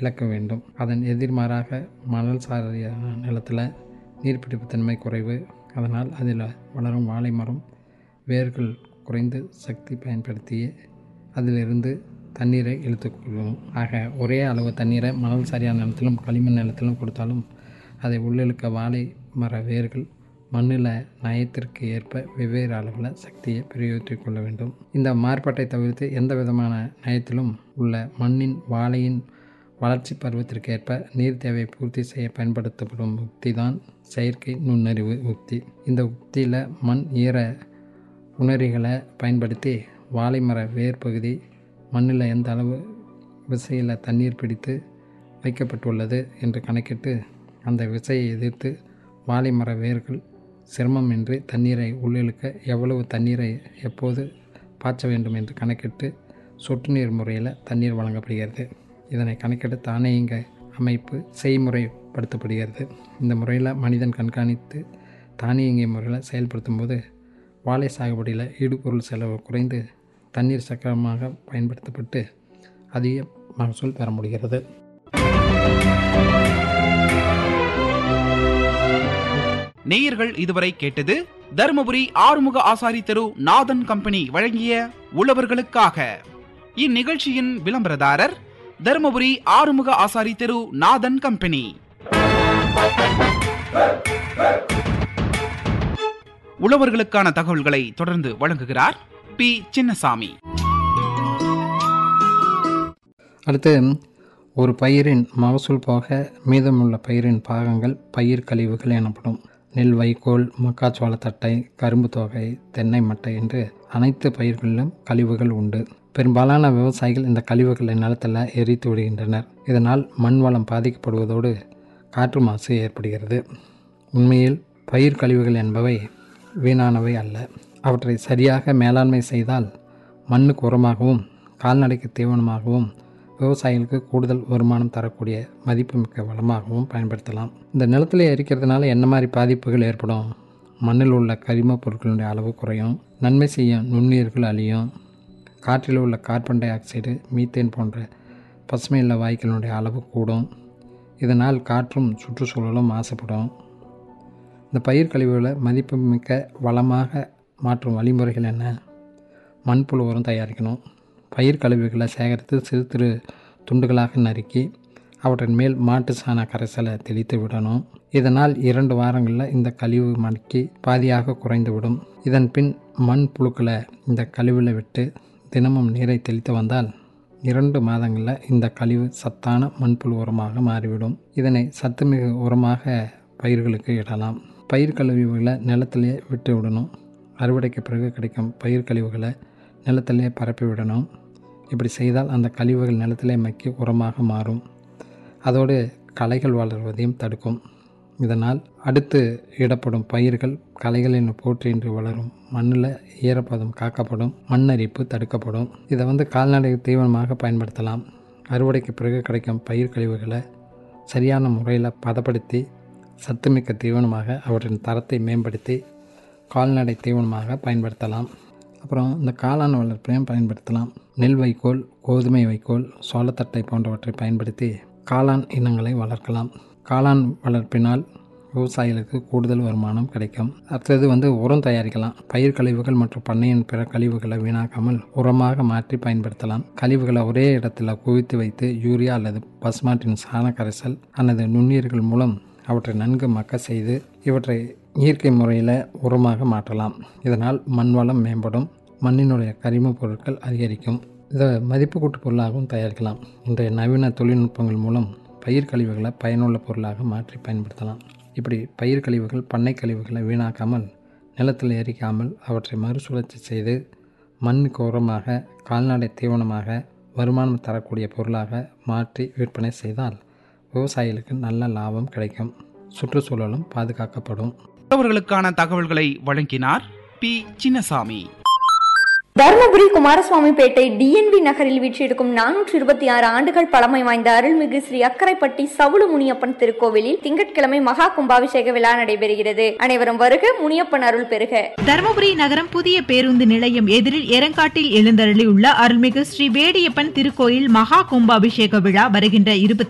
இழக்க வேண்டும் அதன் எதிர்மாறாக மணல் சாரியான நிலத்தில் நீர்ப்பிடிப்பு தன்மை குறைவு அதனால் அதில் வளரும் வாழை மரம் வேர்கள் குறைந்து சக்தி பயன்படுத்தி அதிலிருந்து தண்ணீரை இழுத்துக்கொள்ளும் ஆக ஒரே அளவு தண்ணீரை மணல் சரியான நிலத்திலும் களிமண் நிலத்திலும் கொடுத்தாலும் அதை உள்ளிழுக்க வாழை மர வேர்கள் மண்ணில் நயத்திற்கு ஏற்ப வெவ்வேறு அளவில் சக்தியை பிரயோகித்துக் கொள்ள வேண்டும் இந்த மாறுபாட்டை தவிர்த்து எந்த விதமான நயத்திலும் உள்ள மண்ணின் வாழையின் வளர்ச்சி பருவத்திற்கு ஏற்ப நீர் தேவை பூர்த்தி செய்ய பயன்படுத்தப்படும் உக்தி தான் செயற்கை நுண்ணறிவு உக்தி இந்த உக்தியில் மண் ஈர உணரிகளை பயன்படுத்தி வாழை மர வேர் பகுதி மண்ணில் எந்த அளவு விசையில் தண்ணீர் பிடித்து வைக்கப்பட்டுள்ளது என்று கணக்கிட்டு அந்த விசையை எதிர்த்து வாழை மர வேர்கள் சிரமமின்றி தண்ணீரை உள்ளிழுக்க எவ்வளவு தண்ணீரை எப்போது பாய்ச்ச வேண்டும் என்று கணக்கிட்டு சொட்டு நீர் முறையில் தண்ணீர் வழங்கப்படுகிறது இதனை கணக்கிட்டு தானியங்க அமைப்பு செய்முறைப்படுத்தப்படுகிறது இந்த முறையில் மனிதன் கண்காணித்து தானியங்கி முறையில் செயல்படுத்தும் போது வாழை சாகுபடியில் ஈடுபொருள் செலவு குறைந்து தண்ணீர் சக்கரமாக பயன்படுத்தப்பட்டு அதிக மகசூல் பெற முடிகிறது நேயர்கள் இதுவரை கேட்டது தருமபுரி ஆறுமுக ஆசாரி தெரு நாதன் கம்பெனி வழங்கிய உழவர்களுக்காக இந்நிகழ்ச்சியின் விளம்பரதாரர் தருமபுரி ஆறுமுக ஆசாரி தெரு நாதன் கம்பெனி உழவர்களுக்கான தகவல்களை தொடர்ந்து வழங்குகிறார் பி சின்னசாமி அடுத்து ஒரு பயிரின் மகசூல் போக மீதமுள்ள பயிரின் பாகங்கள் பயிர் கழிவுகள் எனப்படும் நெல் வைக்கோல் மக்காச்சோள தட்டை கரும்பு தொகை தென்னை மட்டை என்று அனைத்து பயிர்களிலும் கழிவுகள் உண்டு பெரும்பாலான விவசாயிகள் இந்த கழிவுகளை நிலத்தில் எரித்து விடுகின்றனர் இதனால் மண் வளம் பாதிக்கப்படுவதோடு காற்று மாசு ஏற்படுகிறது உண்மையில் பயிர் கழிவுகள் என்பவை வீணானவை அல்ல அவற்றை சரியாக மேலாண்மை செய்தால் மண்ணுக்கு உரமாகவும் கால்நடைக்கு தீவனமாகவும் விவசாயிகளுக்கு கூடுதல் வருமானம் தரக்கூடிய மதிப்புமிக்க வளமாகவும் பயன்படுத்தலாம் இந்த நிலத்தில் எரிக்கிறதுனால என்ன மாதிரி பாதிப்புகள் ஏற்படும் மண்ணில் உள்ள கரிம பொருட்களுடைய அளவு குறையும் நன்மை செய்யும் நுண்ணுயிர்கள் அழியும் காற்றில் உள்ள கார்பன் டை ஆக்சைடு மீத்தேன் போன்ற பசுமையுள்ள வாயுக்களினுடைய அளவு கூடும் இதனால் காற்றும் சுற்றுச்சூழலும் மாசுபடும் இந்த பயிர் கழிவுகளை மதிப்புமிக்க வளமாக மாற்றும் வழிமுறைகள் என்ன மண்புழு உரம் தயாரிக்கணும் பயிர் கழிவுகளை சேகரித்து சிறு சிறு துண்டுகளாக நறுக்கி அவற்றின் மேல் மாட்டு சாண கரைசலை தெளித்து விடணும் இதனால் இரண்டு வாரங்களில் இந்த கழிவு மடக்கி பாதியாக குறைந்துவிடும் இதன் பின் மண் புழுக்களை இந்த கழிவில் விட்டு தினமும் நீரை தெளித்து வந்தால் இரண்டு மாதங்களில் இந்த கழிவு சத்தான மண்புழு உரமாக மாறிவிடும் இதனை சத்துமிகு உரமாக பயிர்களுக்கு இடலாம் பயிர் கழிவுகளை நிலத்திலே விட்டு விடணும் அறுவடைக்கு பிறகு கிடைக்கும் பயிர் கழிவுகளை நிலத்திலே பரப்பி விடணும் இப்படி செய்தால் அந்த கழிவுகள் நிலத்திலே மக்கி உரமாக மாறும் அதோடு களைகள் வளர்வதையும் தடுக்கும் இதனால் அடுத்து இடப்படும் பயிர்கள் களைகளின் போற்றின்றி வளரும் மண்ணில் ஈரப்பதம் காக்கப்படும் மண்ணரிப்பு தடுக்கப்படும் இதை வந்து கால்நடை தீவனமாக பயன்படுத்தலாம் அறுவடைக்கு பிறகு கிடைக்கும் பயிர் கழிவுகளை சரியான முறையில் பதப்படுத்தி சத்துமிக்க தீவனமாக அவற்றின் தரத்தை மேம்படுத்தி கால்நடை தீவனமாக பயன்படுத்தலாம் அப்புறம் இந்த காளான் வளர்ப்பையும் பயன்படுத்தலாம் நெல் வைக்கோல் கோதுமை வைக்கோல் சோளத்தட்டை போன்றவற்றை பயன்படுத்தி காளான் இனங்களை வளர்க்கலாம் காளான் வளர்ப்பினால் விவசாயிகளுக்கு கூடுதல் வருமானம் கிடைக்கும் அடுத்தது வந்து உரம் தயாரிக்கலாம் பயிர் கழிவுகள் மற்றும் பண்ணையின் பிற கழிவுகளை வீணாக்காமல் உரமாக மாற்றி பயன்படுத்தலாம் கழிவுகளை ஒரே இடத்துல குவித்து வைத்து யூரியா அல்லது பசுமாட்டின் சாண கரைசல் அல்லது நுண்ணுயிர்கள் மூலம் அவற்றை நன்கு மக்க செய்து இவற்றை இயற்கை முறையில் உரமாக மாற்றலாம் இதனால் மண் வளம் மேம்படும் மண்ணினுடைய கரிம பொருட்கள் அதிகரிக்கும் இதை மதிப்பு கூட்டு பொருளாகவும் தயாரிக்கலாம் இன்றைய நவீன தொழில்நுட்பங்கள் மூலம் பயிர் கழிவுகளை பயனுள்ள பொருளாக மாற்றி பயன்படுத்தலாம் இப்படி பயிர் கழிவுகள் பண்ணை கழிவுகளை வீணாக்காமல் நிலத்தில் எரிக்காமல் அவற்றை மறுசுழற்சி செய்து மண்ணுக்கு உரமாக கால்நடை தீவனமாக வருமானம் தரக்கூடிய பொருளாக மாற்றி விற்பனை செய்தால் விவசாயிகளுக்கு நல்ல லாபம் கிடைக்கும் சுற்றுச்சூழலும் பாதுகாக்கப்படும் உழவர்களுக்கான தகவல்களை வழங்கினார் பி சின்னசாமி தருமபுரி குமாரசுவாமிப்பேட்டை டிஎன்வி நகரில் வீற்றிருக்கும் நானூற்றி இருபத்தி ஆறு ஆண்டுகள் பழமை வாய்ந்த அருள்மிகு ஸ்ரீ அக்கரைப்பட்டி சவுளு முனியப்பன் திருக்கோவிலில் திங்கட்கிழமை மகா கும்பாபிஷேக விழா நடைபெறுகிறது அனைவரும் வருக முனியப்பன் அருள் பெறுக தருமபுரி நகரம் புதிய பேருந்து நிலையம் எதிரில் எரங்காட்டில் எழுந்தருளியுள்ள அருள்மிகு ஸ்ரீ வேடியப்பன் திருக்கோயில் மகா கும்பாபிஷேக விழா வருகின்ற இருபத்தி